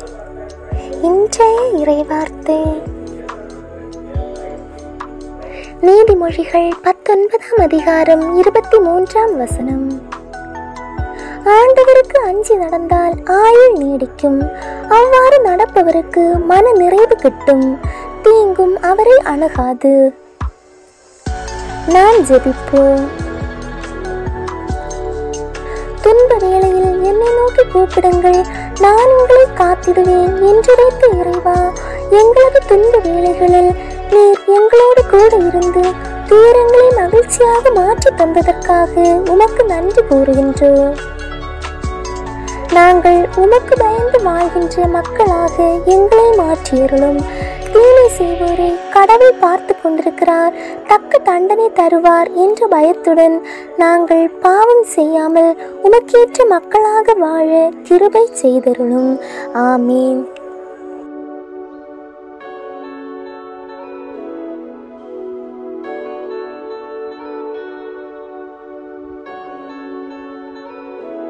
இன்றைய இறைவார்த்தை நீதிமொழிகள் பத்தொன்பதாம் அதிகாரம் இருபத்தி மூன்றாம் வசனம் ஆண்டவருக்கு அஞ்சி நடந்தால் ஆயுள் நீடிக்கும் அவ்வாறு நடப்பவருக்கு மன நிறைவு கிட்டும் தீங்கும் அவரை அணுகாது நான் ஜெபிப்போம் துன்ப வேளையில் என்னை நோக்கி கூப்பிடுங்கள் நான் உங்களை காத்திடுவேன் என்றுரைத்த இறைவா எங்களது துன்ப வேளைகளில் நீர் எங்களோடு கூட இருந்து துயரங்களை மகிழ்ச்சியாக மாற்றி தந்ததற்காக உமக்கு நன்றி கூறுகின்றோம் நாங்கள் உமக்கு பயந்து வாழ்கின்ற மக்களாக எங்களை மாற்றியருளும் தீமை செய்வோரை கடவுள் பார்த்து கொண்டிருக்கிறார் தக்க தண்டனை தருவார் என்ற பயத்துடன் நாங்கள் பாவம் செய்யாமல் உமக்கேற்ற மக்களாக வாழ கிருபை செய்தருளும் ஆமீன்